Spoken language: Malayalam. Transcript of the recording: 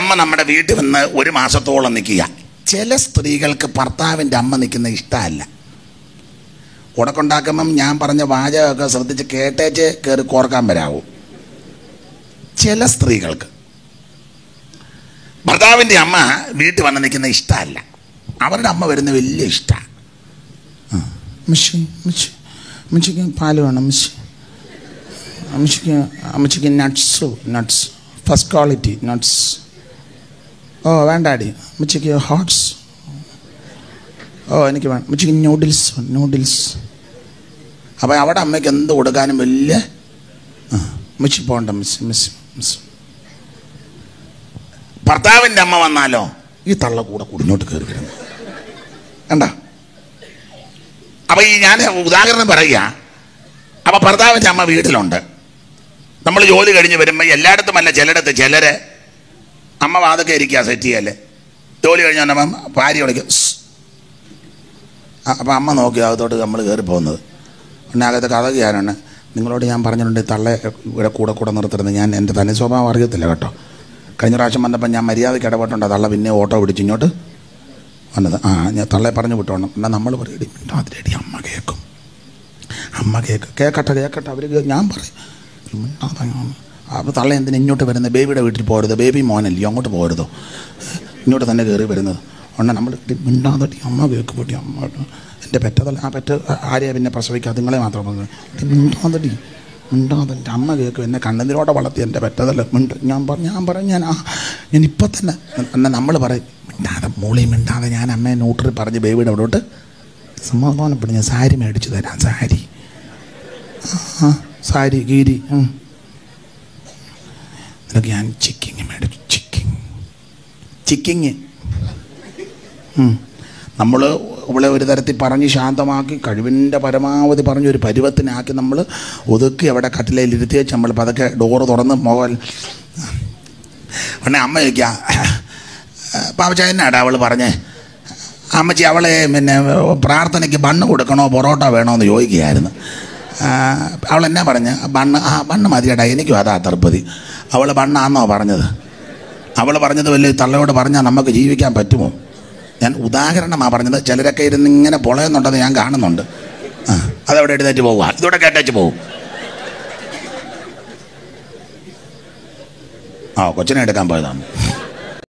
അമ്മ നമ്മുടെ വീട്ടിൽ വന്ന് ഒരു മാസത്തോളം നിൽക്കുക ചില സ്ത്രീകൾക്ക് ഭർത്താവിൻ്റെ അമ്മ നിൽക്കുന്ന ഇഷ്ടമല്ല ഉടക്കുണ്ടാക്കുമ്പം ഞാൻ പറഞ്ഞ വാചകമൊക്കെ ശ്രദ്ധിച്ച് കേട്ടേച്ച് കയറി കോർക്കാൻ വരാവൂ ചില സ്ത്രീകൾക്ക് ഭർത്താവിൻ്റെ അമ്മ വീട്ടിൽ വന്ന് നിൽക്കുന്ന ഇഷ്ടമല്ല അവരുടെ അമ്മ വരുന്ന വലിയ ഇഷ്ടമാണ് അമ്മച്ചി അമ്മച്ചി അമ്മച്ചിക്ക് പാല് വേണം അമ്മച്ചി അമ്മച്ചിക്ക് അമ്മച്ചിക്ക് nuts nuts first quality nuts ഓ വേണ്ടാടി അമ്മച്ചിക്ക് ഹോട്ട്സ് ഓ എനിക്ക് വേണം അമ്മച്ചിക്ക് നൂഡിൽസ് നൂഡിൽസ് അപ്പം അവിടെ അമ്മയ്ക്ക് എന്ത് കൊടുക്കാനും വലിയ അമ്മച്ചി പോകണ്ട മിസ് മിസ് മിസ് ഭർത്താവിൻ്റെ അമ്മ വന്നാലോ ഈ തള്ള കൂടെ കുടിഞ്ഞോട്ട് കയറി വരുന്നു കണ്ട അപ്പം ഈ ഞാൻ ഉദാഹരണം പറയുക അപ്പം ഭർത്താവിൻ്റെ അമ്മ വീട്ടിലുണ്ട് നമ്മൾ ജോലി കഴിഞ്ഞ് വരുമ്പോൾ എല്ലായിടത്തും അല്ല ചിലയിടത്ത് ചിലര് അമ്മ വാതൊക്കെ ഇരിക്കുക സെറ്റ് ചെയ്യല്ലേ ജോലി കഴിഞ്ഞ് വന്നപ്പം ഭാര്യ വിളിക്കും "സ്." ആ, അപ്പം അമ്മ നോക്കി അകത്തോട്ട് നമ്മൾ കയറി പോകുന്നത് പിന്നെ അകത്ത് കഥ ചെയ്യാനാണ് നിങ്ങളോട് ഞാൻ പറഞ്ഞിട്ടുണ്ട് തള്ളെ ഇവിടെ കൂടെ കൂടെ നിർത്തരുത് ഞാൻ എൻ്റെ തനി സ്വഭാവം അറിയത്തില്ല കേട്ടോ കഴിഞ്ഞ പ്രാവശ്യം വന്നപ്പോൾ ഞാൻ മര്യാദയ്ക്ക് ഇടപെട്ടുണ്ട് തള്ള പിന്നെ ഓട്ടോ പിടിച്ച് ഇങ്ങോട്ട് വന്നത് ആ ഞാൻ തള്ളെ പറഞ്ഞു വിട്ടോണം എന്നാൽ നമ്മൾ പറയടി അതിരടി അമ്മ കേൾക്കും അമ്മ കേക്ക് കേക്കട്ടെ കേക്കട്ടെ അവർ ഞാൻ പറയും അപ്പോൾ തള്ള എന്തിനാ ഇങ്ങോട്ട് വരുന്നത് ബേബിയുടെ വീട്ടിൽ പോരുത് ബേബി മോനല്ലയോ അങ്ങോട്ട് പോരുതോ ഇങ്ങോട്ട് തന്നെ കയറി വരുന്നത് ഉടനെ നമ്മൾ മിണ്ടാതടി അമ്മ കേക്ക് പൊട്ടി അമ്മ എൻ്റെ പെറ്റതല്ല ആ പെറ്റ ആരെയാ പിന്നെ പ്രസവിക്കുക അതുങ്ങളെ മാത്രം പറഞ്ഞു മിണ്ടാതടി മിണ്ടാതെ എൻ്റെ അമ്മ കേൾക്കും എന്നെ കണ്ണതിനോടെ വളർത്തി എൻ്റെ പെറ്റതല്ല മിണ്ട ഞാൻ പറഞ്ഞു ഞാൻ പറഞ്ഞു ഞാൻ ആ ഞാൻ ഇപ്പം തന്നെ എന്നാൽ നമ്മൾ പറയും മിണ്ടാതെ മൂളി മിണ്ടാതെ ഞാൻ അമ്മയെ ന്യൂട്രി പറഞ്ഞ് ബേബിയുടെ അവിടോട്ട് സമാധാനപ്പെടും ഞാൻ സാരി മേടിച്ചു തരാം സാരി ആ സാരി ഗീരി ഉം. നിനക്ക് ഞാൻ ചിക്കിങ് മേടിച്ചു ചിക്കിങ് ചിക്കിങ് നമ്മൾ അവളെ ഒരു തരത്തിൽ പറഞ്ഞ് ശാന്തമാക്കി കഴിവിൻ്റെ പരമാവധി പറഞ്ഞ് ഒരു പരുവത്തിനാക്കി നമ്മൾ ഒതുക്കി അവിടെ കട്ടിലയിൽ ഇരുത്തി വെച്ച് നമ്മൾ പതുക്കെ ഡോറ് തുറന്ന് മുകൾ ഉടനെ അമ്മ ചോദിക്കുക പാപ്പച്ച എന്നാടാ അവൾ പറഞ്ഞേ അമ്മച്ചി അവളെ പിന്നെ പ്രാർത്ഥനയ്ക്ക് ബണ്ണ് കൊടുക്കണോ പൊറോട്ട വേണോ എന്ന് ചോദിക്കുകയായിരുന്നു ആ, അവൾ എന്നാ പറഞ്ഞ് ബണ്ണ് ആ ബണ്ണ് മതിയടാ എനിക്കും അതാ തൃപ്പതി അവൾ ബണ്ണാന്നോ പറഞ്ഞത് അവൾ പറഞ്ഞത് വലിയ തള്ളയോട് പറഞ്ഞാൽ നമുക്ക് ജീവിക്കാൻ പറ്റുമോ ഞാൻ ഉദാഹരണമാണ് പറഞ്ഞത് ചിലരൊക്കെ ഇരുന്ന് ഇങ്ങനെ പൊളയുന്നുണ്ടെന്ന് ഞാൻ കാണുന്നുണ്ട് ആ അതവിടെ എഴുന്നേറ്റ് പോവുക ഇതോടെ കേട്ടേച്ച് പോകും ആ കൊച്ചിനെ എടുക്കാൻ പോയതാണ്